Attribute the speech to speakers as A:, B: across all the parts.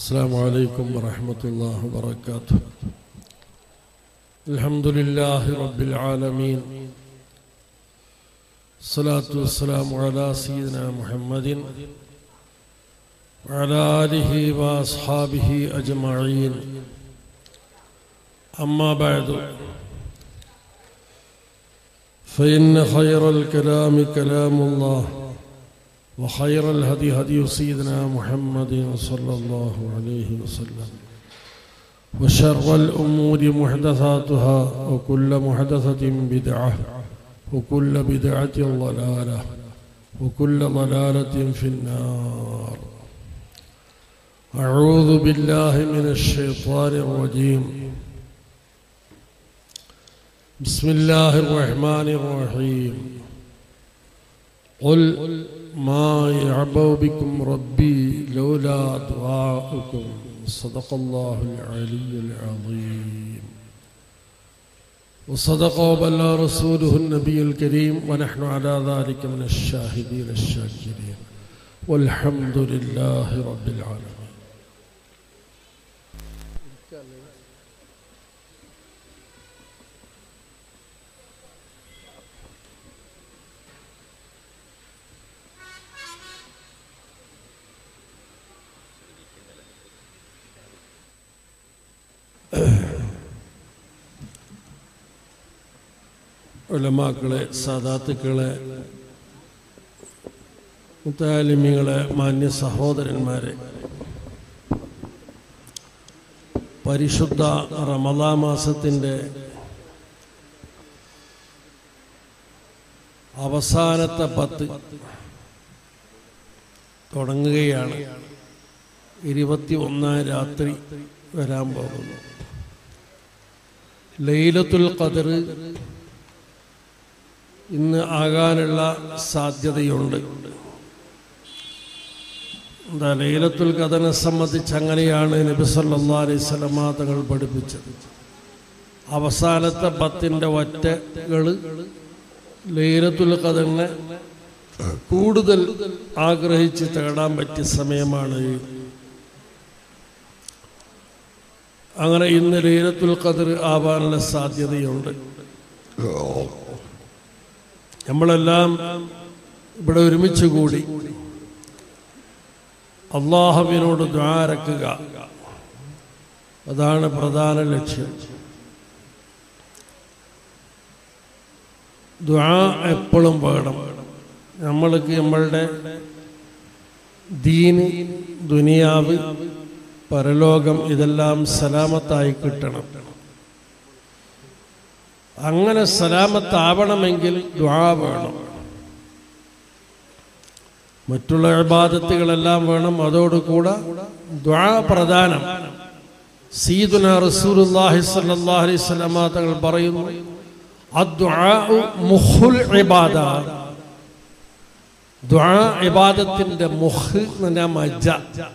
A: السلام عليكم ورحمة الله وبركاته الحمد لله رب العالمين الصلاة والسلام على سيدنا محمد وعلى آله وأصحابه أجمعين أما بعد فإن خير الكلام كلام الله وخير الهدي هدي سيدنا محمد صلى الله عليه وسلم وشر الأمور محدثاتها وكل محدثة بدعة وكل بدعة ضلالة وكل ضلالة في النار أعوذ بالله من الشيطان الرجيم بسم الله الرحمن الرحيم قل ما يعبأ بكم ربي لولا دعاؤكم صدق الله العلي العظيم وصدق وبلى رسوله النبي الكريم ونحن على ذلك من الشاهدين الشاكرين والحمد لله رب العالمين ഉലമാക്കളെ സാദാത്തുക്കളെ മുത്താലിമികളെ മാന്യ സഹോദരന്മാരെ പരിശുദ്ധ റമദാ മാസത്തിൻ്റെ അവസാനത്തെ പത്ത് തുടങ്ങുകയാണ് ഇരുപത്തി ഒന്നാം രാത്രി വരാൻ പോകുന്നു ലൈലത്തുൽ ഖദർ ഇന്ന് ആകാനുള്ള സാധ്യതയുണ്ട് എന്താ ലൈലത്തുൽ ഖദറിനെ സംബന്ധിച്ച് അങ്ങനെയാണ് നബി സല്ലാ അലൈഹി സ്വലമാ തങ്ങൾ പഠിപ്പിച്ചത് അവസാനത്തെ പത്തിൻ്റെ ഒറ്റകൾ ലൈലത്തുൽ ഖദറിനെ കൂടുതൽ ആഗ്രഹിച്ച് തേടാൻ പറ്റിയ സമയമാണ് അങ്ങനെ ഇന്ന് ലൈലത്തുൽ ഖദർ ആവാനുള്ള സാധ്യതയുണ്ട് നമ്മളെല്ലാം ഇവിടെ ഒരുമിച്ച് കൂടി അള്ളാഹുവിനോട് ദ്വാരക്കുക അതാണ് പ്രധാന ലക്ഷ്യം ദ്വാ എപ്പോഴും വേണം നമ്മൾക്ക് നമ്മളുടെ ദീന് ദുനിയാവ് പരലോകം ഇതെല്ലാം സലാമത്തായി കിട്ടണം അങ്ങനെ സലാമത്താവണമെങ്കിൽ ദ്വാ വേണം മറ്റുള്ള ഇബാദത്തുകളെല്ലാം വേണം അതോടുകൂടെ ദ്വാ പ്രധാനം സീദുന റസൂലുള്ളാഹി സ്വല്ലല്ലാഹു അലൈഹി വസല്ലമ തങ്ങൾ പറയുന്നു അദ്ദുആഉ മുഖുൽ ഇബാദ ദ്വാ ഇബാദത്തിന്റെ മുഖ് എന്ന് പറഞ്ഞാൽ മജ്ജ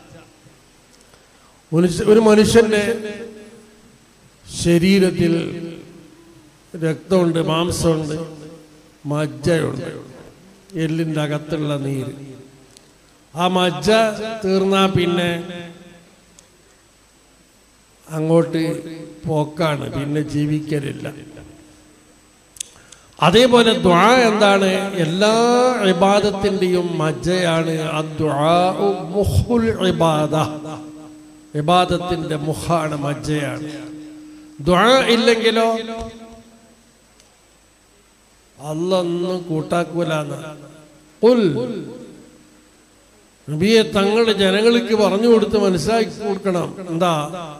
A: ഒരു മനുഷ്യന്റെ ശരീരത്തിൽ രക്തമുണ്ട് മാംസമുണ്ട് മജ്ജയുണ്ട് എല്ലിൻ്റെ അകത്തുള്ള നീര് ആ മജ്ജ തീർന്നാൽ പിന്നെ അങ്ങോട്ട് പോക്കാണ് പിന്നെ ജീവിക്കലില്ല അതേപോലെ ദ്വാ എന്താണ് എല്ലാ ഇബാദത്തിൻ്റെയും മജ്ജയാണ് ഇബാദ ഇബാദത്തിന്റെ മുഖാണ് മജ്ജയാണ് ദ്വാ ഇല്ലെങ്കിലോ അല്ലൊന്നും കൂട്ടാക്കൂലെന്ന് നബിയെ തങ്ങൾ ജനങ്ങൾക്ക് പറഞ്ഞു കൊടുത്ത് മനസ്സിലാക്കി കൊടുക്കണം എന്താ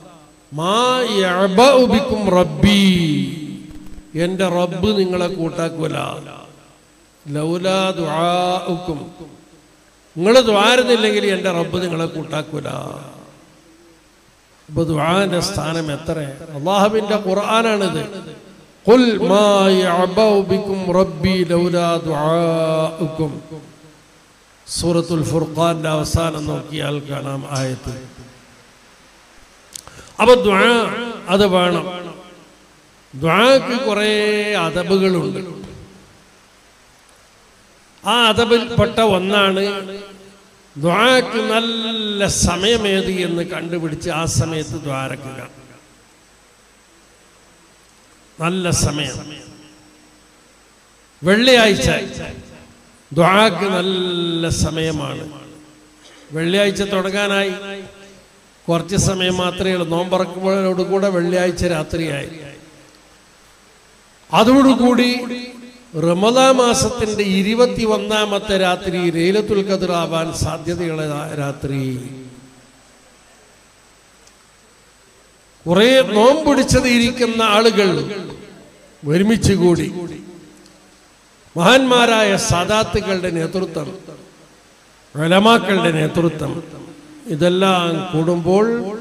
A: മാബിക്കും റബ്ബി എന്റെ റബ്ബ് നിങ്ങളെ കൂട്ടാക്കൂല ലൗലാ ദ്വാക്കും നിങ്ങൾ ദ്വാരുന്നില്ലെങ്കിൽ എന്റെ റബ്ബ് നിങ്ങളെ കൂട്ടാക്കൂല അപ്പൊ ദ്വാന്റെ സ്ഥാനം എത്ര അള്ളാഹുവിന്റെ ഖുർആനാണിത് قل ما يعبأ بكم ربي لولا دعاؤكم സൂറത്തുൽ ഫുർഖാന്റെ അവസാനം നോക്കിയാൽ കാണാം ആയത്ത് അപ്പൊ ദ്വാ അത് വേണം ദ്വാക്ക് കുറെ അതബുകളുണ്ട് ആ അതബിൽപ്പെട്ട ഒന്നാണ് ദ്വാരക്ക് നല്ല സമയമേത് എന്ന് കണ്ടുപിടിച്ച് ആ സമയത്ത് ദ്വാരക്കുക നല്ല സമയം വെള്ളിയാഴ്ച ദ്വാരക്ക് നല്ല സമയമാണ് വെള്ളിയാഴ്ച തുടങ്ങാനായി കുറച്ച് സമയം മാത്രമേ ഉള്ളൂ നോമ്പറക്കുമ്പോഴോട് കൂടെ വെള്ളിയാഴ്ച രാത്രിയായി അതോടുകൂടി റമദാ മാസത്തിന്റെ ഇരുപത്തി ഒന്നാമത്തെ രാത്രി ലൈലത്തുൽ ഖദർ ആവാൻ സാധ്യതയുള്ള രാത്രി കുറെ നോമ്പൊടിച്ചത് ഇരിക്കുന്ന ആളുകൾ ഒരുമിച്ച് കൂടി മഹാന്മാരായ സാദാത്തുകളുടെ നേതൃത്വം അലമാക്കളുടെ നേതൃത്വം ഇതെല്ലാം കൂടുമ്പോൾ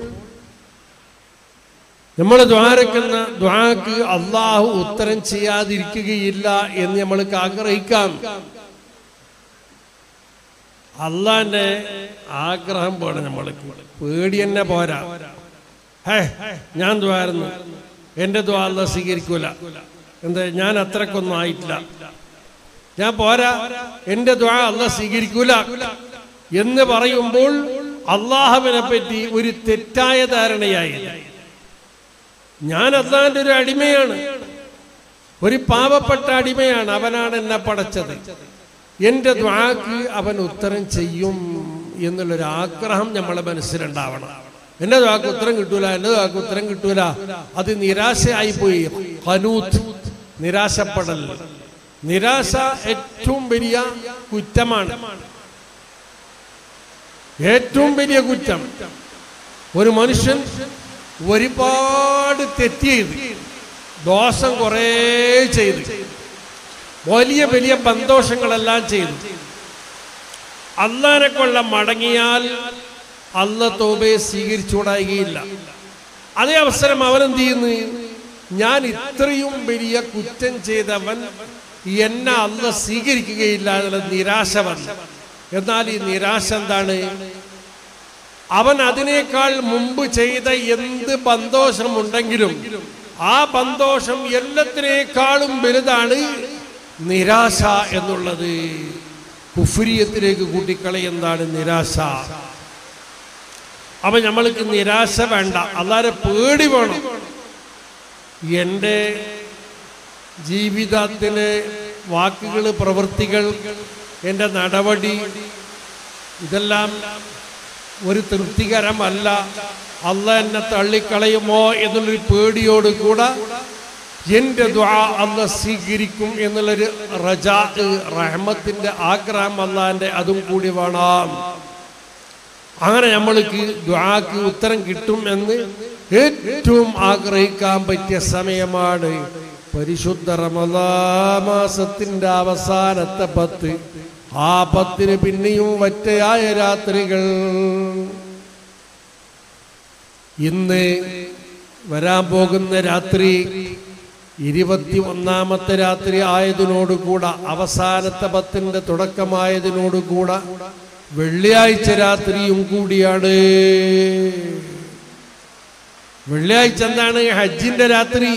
A: നമ്മൾ ദ്വാരക്കുന്ന ദ്വാക്ക് അള്ളാഹു ഉത്തരം ചെയ്യാതിരിക്കുകയില്ല എന്ന് നമ്മൾക്ക് ആഗ്രഹിക്കാം അള്ളാന്റെ ആഗ്രഹം പോലെ നമ്മൾക്ക് പേടി തന്നെ പോരാ ഹേ ഞാൻ ദ്വാരുന്നു എന്റെ ദ്വാ അല്ല സ്വീകരിക്കൂല എന്താ ഞാൻ അത്രക്കൊന്നും ആയിട്ടില്ല ഞാൻ പോരാ എന്റെ ദ്വാ അല്ല സ്വീകരിക്കൂല എന്ന് പറയുമ്പോൾ അള്ളാഹുവിനെ പറ്റി ഒരു തെറ്റായ ധാരണയായി ഞാൻ അള്ളാന്റെ ഒരു അടിമയാണ് ഒരു പാവപ്പെട്ട അടിമയാണ് അവനാണ് എന്നെ പടച്ചത് എന്റെ ദ്വാക്ക് അവൻ ഉത്തരം ചെയ്യും എന്നുള്ളൊരു ആഗ്രഹം നമ്മളെ മനസ്സിലുണ്ടാവണം എന്റെ ദ്വാക്ക് ഉത്തരം കിട്ടൂല എന്റെ ദ്വാക്ക് ഉത്തരം കിട്ടൂല അത് നിരാശയായി പോയി ഹനൂത്ത് നിരാശപ്പെടൽ നിരാശ ഏറ്റവും വലിയ കുറ്റമാണ് ഏറ്റവും വലിയ കുറ്റം ഒരു മനുഷ്യൻ ഒരുപാട് തെറ്റ് ചെയ്ത് ദോഷം കുറേ ചെയ്ത് വലിയ വലിയ ബന്ധോഷങ്ങളെല്ലാം ചെയ്തു അള്ളാനെ കൊള്ള മടങ്ങിയാൽ അല്ല തോബയെ സ്വീകരിച്ചുകൂടായികയില്ല അതേ അവസരം അവനെന്ത് ചെയ്യുന്നു ഞാൻ ഇത്രയും വലിയ കുറ്റം ചെയ്തവൻ എന്നെ അല്ല സ്വീകരിക്കുകയില്ല എന്നുള്ള നിരാശ വന്നു എന്നാൽ ഈ നിരാശ എന്താണ് അവൻ അതിനേക്കാൾ മുമ്പ് ചെയ്ത എന്ത് ബന്ധോഷമുണ്ടെങ്കിലും ആ ബന്ധോഷം എല്ലാത്തിനേക്കാളും വലുതാണ് നിരാശ എന്നുള്ളത് കുഫുരിയത്തിലേക്ക് കൂട്ടിക്കളയെന്താണ് നിരാശ അപ്പൊ നമ്മൾക്ക് നിരാശ വേണ്ട അല്ലാതെ പേടി വേണം എൻ്റെ ജീവിതത്തിലെ വാക്കുകൾ പ്രവൃത്തികൾ എൻ്റെ നടപടി ഇതെല്ലാം ഒരു തൃപ്തികരമല്ല അല്ല എന്നെ തള്ളിക്കളയുമോ എന്നുള്ളൊരു പേടിയോട് കൂടെ എൻ്റെ ദ്വാ അല്ല സ്വീകരിക്കും എന്നുള്ളൊരു റജാ റഹ്മത്തിൻ്റെ ആഗ്രഹം അല്ലാൻ്റെ അതും കൂടി വേണം അങ്ങനെ നമ്മൾക്ക് ദ്വാക്ക് ഉത്തരം കിട്ടും എന്ന് ഏറ്റവും ആഗ്രഹിക്കാൻ പറ്റിയ സമയമാണ് പരിശുദ്ധ റമദാ മാസത്തിന്റെ അവസാനത്തെ പത്ത് ആ പത്തിന് പിന്നെയും വറ്റയായ രാത്രികൾ ഇന്ന് വരാൻ പോകുന്ന രാത്രി ഇരുപത്തി ഒന്നാമത്തെ രാത്രി ആയതിനോടുകൂടെ അവസാനത്തെ പത്തിന്റെ തുടക്കമായതിനോടുകൂടെ വെള്ളിയാഴ്ച രാത്രിയും കൂടിയാണ് വെള്ളിയാഴ്ച എന്താണ് ഹജ്ജിന്റെ രാത്രി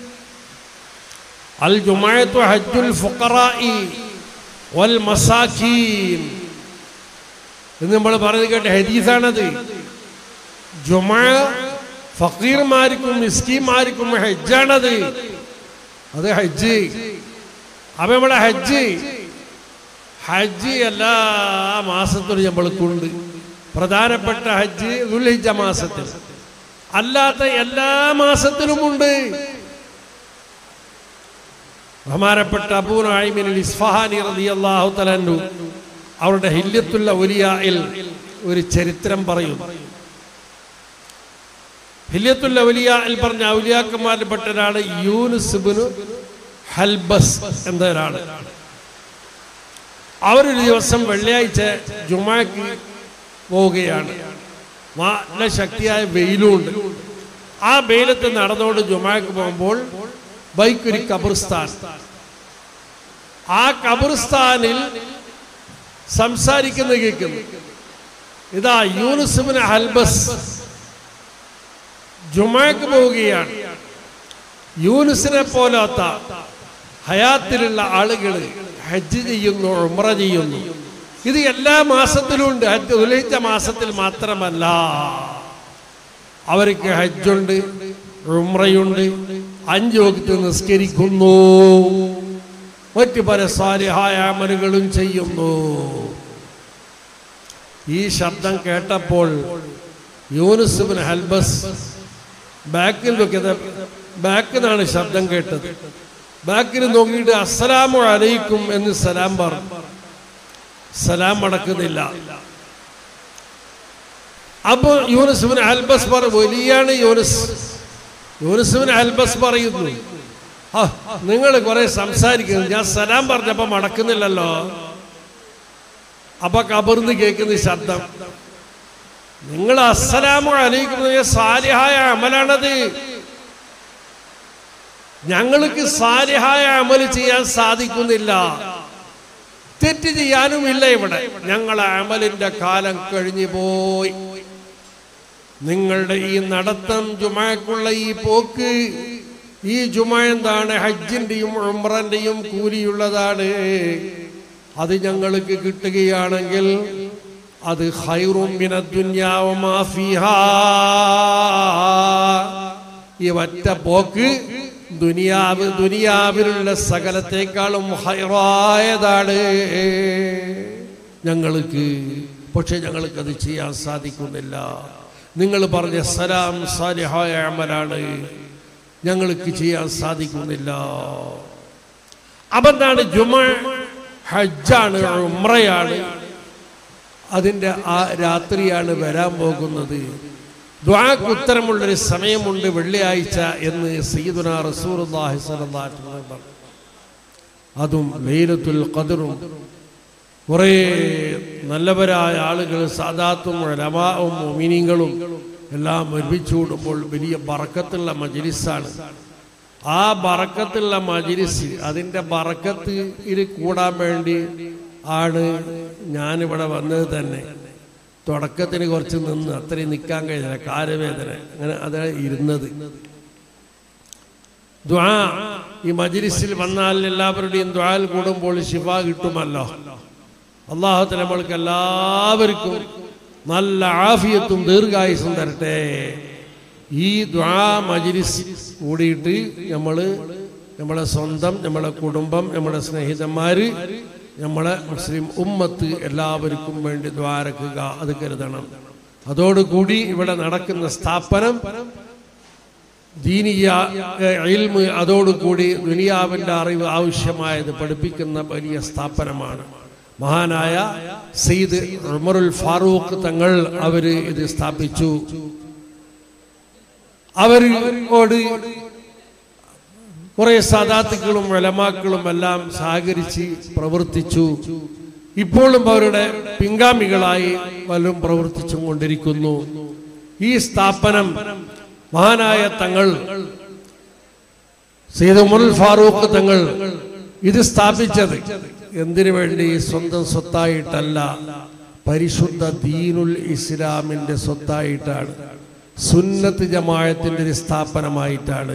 A: അൽ ജുമായത്തു ഹജ്ജുൽ ഫുഖറായി വൽ മസാഖീൻ എന്ന് നമ്മൾ പറയുന്നത് കേട്ട ഹദീസാണത് ജുമാ ഫക്കീർമാർക്കും മിസ്കിമാർക്കും ഹജ്ജാണത് അത് ഹജ്ജ് അപ്പൊ നമ്മുടെ ഹജ്ജ് ഹജ്ജ് എല്ലാ മാസത്തിലും നമ്മൾക്കുണ്ട് പ്രധാനപ്പെട്ട ഹജ്ജ് ദുൽഹിജ മാസത്തിൽ അല്ലാത്ത എല്ലാ മാസത്തിലുമുണ്ട് ബഹുമാനപ്പെട്ട അബൂനായിമിൻ ഇസ്ഫഹാനി റളിയല്ലാഹു തലന്നു അവരുടെ ഹില്യത്തുള്ള ഒലിയായിൽ ഒരു ചരിത്രം പറയുന്നു ഹില്യത്തുള്ള ഒലിയായിൽ പറഞ്ഞ ഔലിയാക്കന്മാരിൽ പെട്ട ഒരാള് യൂനുസുബിനു ഹൽബസ് എന്ന ഒരാള് അവരൊരു ദിവസം വെള്ളിയാഴ്ച ജുമാക്ക് പോവുകയാണ് നല്ല ശക്തിയായ വെയിലുണ്ട് ആ വെയിലത്ത് നടന്നുകൊണ്ട് ജുമാക്ക് പോകുമ്പോൾ ബൈക്ക് ഒരു കബർസ്ഥാൻ ആ കബർസ്ഥാനിൽ സംസാരിക്കുന്ന കേൾക്കുന്നു ഇതാ യൂനുസുബിന് ഹൽബസ് ജുമാക്ക് പോവുകയാണ് യൂനുസിനെ പോലാത്ത ഹയാത്തിലുള്ള ആളുകൾ ഹജ്ജ് ചെയ്യുന്നു ഉമ്ര ചെയ്യുന്നു ഇത് എല്ലാ മാസത്തിലും ഉണ്ട് ഹജ്ജ് ഉലഹിച്ച മാസത്തിൽ മാത്രമല്ല അവർക്ക് ഹജ്ജുണ്ട് ഉമ്രയുണ്ട് അഞ്ച് വക്ത് നിസ്കരിക്കുന്നു മറ്റു പല സാലിഹായ അമലുകളും ചെയ്യുന്നു ഈ ശബ്ദം കേട്ടപ്പോൾ യൂനുസുബിൻ ഹൽബസ് ബാക്കിൽ നോക്കിയത് ബാക്കിൽ നിന്നാണ് ശബ്ദം കേട്ടത് ബാക്കിൽ നോക്കിയിട്ട് അസ്സലാമു അലൈക്കും എന്ന് സലാം പറഞ്ഞു സലാം അടക്കുന്നില്ല അപ്പൊ യൂനുസുബിൻ അൽബസ് പറ വലിയാണ് യൂനുസ് യൂനുസുബിൻ അൽബസ് പറയുന്നു ആ നിങ്ങൾ കുറെ സംസാരിക്കുന്നു ഞാൻ സലാം പറഞ്ഞപ്പോ മടക്കുന്നില്ലല്ലോ അപ്പൊ കബർന്ന് കേൾക്കുന്ന ഈ ശബ്ദം നിങ്ങൾ അസ്സലാമു അലൈക്കും സാലിഹായ അമലാണത് ഞങ്ങൾക്ക് സാലിഹായ അമൽ ചെയ്യാൻ സാധിക്കുന്നില്ല തെറ്റ് ചെയ്യാനുമില്ല ഇവിടെ ഞങ്ങളെ അമലിന്റെ കാലം കഴിഞ്ഞു പോയി നിങ്ങളുടെ ഈ നടത്തം ജുമാക്കുള്ള ഈ പോക്ക് ഈ ജുമ എന്താണ് ഹജ്ജിന്റെയും ഉംറന്റെയും കൂലിയുള്ളതാണ് അത് ഞങ്ങൾക്ക് കിട്ടുകയാണെങ്കിൽ അത് ഖൈറും മിന ദുനിയാവ മാ ഫീഹാ. ഈ ഒറ്റ പോക്ക് ദുനിയാവ് ദുനിയാവിലുള്ള സകലത്തെക്കാളും ഹൈറായതാണ് ഞങ്ങൾക്ക് പക്ഷെ ഞങ്ങൾക്കത് ചെയ്യാൻ സാധിക്കുന്നില്ല നിങ്ങൾ പറഞ്ഞ സലാം സാലിഹായ അമലാണ് ഞങ്ങൾക്ക് ചെയ്യാൻ സാധിക്കുന്നില്ല അപ്പെന്താണ് ജുമ ഹജ്ജാണ് ഉമ്രയാണ് അതിൻ്റെ ആ രാത്രിയാണ് വരാൻ പോകുന്നത് ദ്വാക്ക് ഉത്തരമുള്ളൊരു സമയമുണ്ട് വെള്ളിയാഴ്ച എന്ന് സയ്യിദുന റസൂലുള്ളാഹി സ്വല്ലല്ലാഹു അലൈഹി വസല്ലം പറഞ്ഞു അതും ലൈലത്തുൽ ഖദറും കുറേ നല്ലവരായ ആളുകൾ സാദാത്തും രമാവും മൊമിനിങ്ങളും എല്ലാം ഒരുമിച്ച് കൂടുമ്പോൾ വലിയ ബറക്കത്തുള്ള മജിലിസാണ് ആ ബറക്കത്തുള്ള മജിലിസ് അതിൻ്റെ ബറക്കത്ത് ഇത് കൂടാൻ വേണ്ടി ആണ് ഞാനിവിടെ വന്നത് തന്നെ തുടക്കത്തിന് കുറച്ച് നിന്ന് അത്രയും നിൽക്കാൻ കഴിഞ്ഞില്ല കാലുവേദന അങ്ങനെ അതാണ് ഇരുന്നത് ദ്വാ ഈ മജിലിസിൽ വന്നാൽ എല്ലാവരുടെയും ദ്വാൽ കൂടുമ്പോൾ ശിഫ കിട്ടുമല്ലോ അള്ളാഹുത്തെ നമ്മൾക്ക് എല്ലാവർക്കും നല്ല ആഫിയത്തും ദീർഘായുസും തരട്ടെ ഈ ദ്വാ മജിലിസ് കൂടിയിട്ട് നമ്മൾ നമ്മളെ സ്വന്തം നമ്മളെ കുടുംബം നമ്മുടെ സ്നേഹിതന്മാര് നമ്മളെ മുസ്ലിം ഉമ്മത്ത് എല്ലാവർക്കും വേണ്ടി ദ്വാരക്കുക അത് കരുതണം അതോടുകൂടി ഇവിടെ നടക്കുന്ന സ്ഥാപനം ദീനിയ ഇൽമ് അതോടുകൂടി ദുനിയാവിൻ്റെ അറിവ് ആവശ്യമായത് പഠിപ്പിക്കുന്ന വലിയ സ്ഥാപനമാണ് മഹാനായ സെയ്ദ് ഉമറുൽ ഫാറൂഖ് തങ്ങൾ അവര് ഇത് സ്ഥാപിച്ചു അവരോട് കുറെ സാദാത്തുക്കളും വലമാക്കളും എല്ലാം സഹകരിച്ച് പ്രവർത്തിച്ചു ഇപ്പോഴും അവരുടെ പിൻഗാമികളായി പലരും പ്രവർത്തിച്ചും കൊണ്ടിരിക്കുന്നു ഈ സ്ഥാപനം മഹാനായ തങ്ങൾ സയ്യിദ് ഉമറുൽ ഫാറൂഖ് തങ്ങൾ ഇത് സ്ഥാപിച്ചത് എന്തിനു വേണ്ടി സ്വന്തം സ്വത്തായിട്ടല്ല പരിശുദ്ധ ദീനുൽ ഇസ്ലാമിന്റെ സ്വത്തായിട്ടാണ് സുന്നത്ത് ജമായത്തിന്റെ ഒരു സ്ഥാപനമായിട്ടാണ്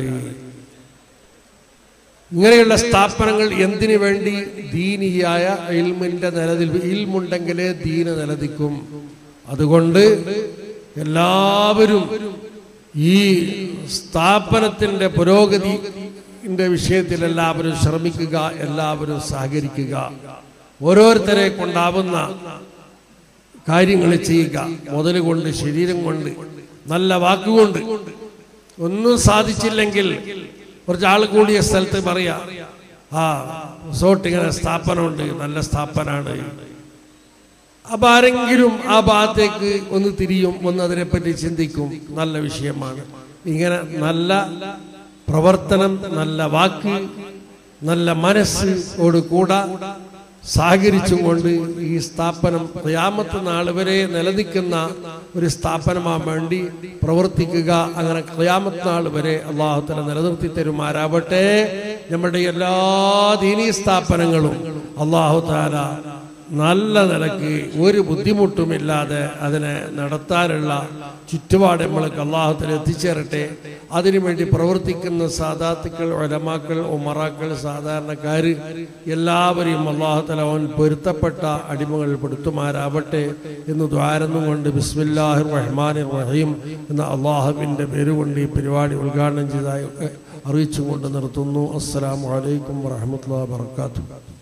A: ഇങ്ങനെയുള്ള സ്ഥാപനങ്ങൾ എന്തിനു വേണ്ടി ദീനിയായ ഇൽമിന്റെ നിലനിൽ ഇൽമുണ്ടെങ്കിലേ ദീന നിലനിൽക്കും അതുകൊണ്ട് എല്ലാവരും ഈ സ്ഥാപനത്തിന്റെ പുരോഗതിന്റെ വിഷയത്തിൽ എല്ലാവരും ശ്രമിക്കുക എല്ലാവരും സഹകരിക്കുക ഓരോരുത്തരെ കൊണ്ടാവുന്ന കാര്യങ്ങൾ ചെയ്യുക മുതൽ കൊണ്ട് ശരീരം കൊണ്ട് നല്ല വാക്കുകൊണ്ട് ഒന്നും സാധിച്ചില്ലെങ്കിൽ കുറച്ച് ആൾ കൂടിയ സ്ഥലത്ത് പറയാ ആ റിസോർട്ട് ഇങ്ങനെ സ്ഥാപനമുണ്ട് നല്ല സ്ഥാപനമാണ് അപ്പൊ ആരെങ്കിലും ആ ഭാഗത്തേക്ക് ഒന്ന് തിരിയും ഒന്ന് അതിനെപ്പറ്റി ചിന്തിക്കും നല്ല വിഷയമാണ് ഇങ്ങനെ നല്ല പ്രവർത്തനം നല്ല വാക്ക് നല്ല മനസ്സ് ഓട് കൂടാ സഹകരിച്ചും കൊണ്ട് ഈ സ്ഥാപനം ക്യാമത്ത് നാൾ വരെ നിലനിൽക്കുന്ന ഒരു സ്ഥാപനമാൻ വേണ്ടി പ്രവർത്തിക്കുക അങ്ങനെ ക്യാമത്ത് നാൾ വരെ അള്ളാഹുത്തല നിലനിർത്തി തരുമാരാവട്ടെ നമ്മുടെ എല്ലാ ദീനീ സ്ഥാപനങ്ങളും അള്ളാഹു താല നല്ല നിലക്ക് ഒരു ബുദ്ധിമുട്ടുമില്ലാതെ അതിനെ നടത്താനുള്ള ചുറ്റുപാട് നമ്മൾക്ക് അള്ളാഹുത്തിൽ എത്തിച്ചേരട്ടെ അതിനുവേണ്ടി പ്രവർത്തിക്കുന്ന സാധാത്തുക്കൾ ഒലമാക്കൾ ഉമറാക്കൾ സാധാരണക്കാർ എല്ലാവരെയും അള്ളാഹുത്തല അവൻ പൊരുത്തപ്പെട്ട അടിമകൾ പെടുത്തുമാരാവട്ടെ എന്ന് ദ്വാരന്നും കൊണ്ട് ബിസ്മില്ലാഹിർ റഹ്മാൻ റഹീം എന്ന അള്ളാഹുവിൻ്റെ പേരുകൊണ്ട് ഈ പരിപാടി ഉദ്ഘാടനം ചെയ്തതായി അറിയിച്ചുകൊണ്ട് നിർത്തുന്നു അസ്സലാമു അലൈക്കും വറഹമത്തുള്ള വർക്കാത്തു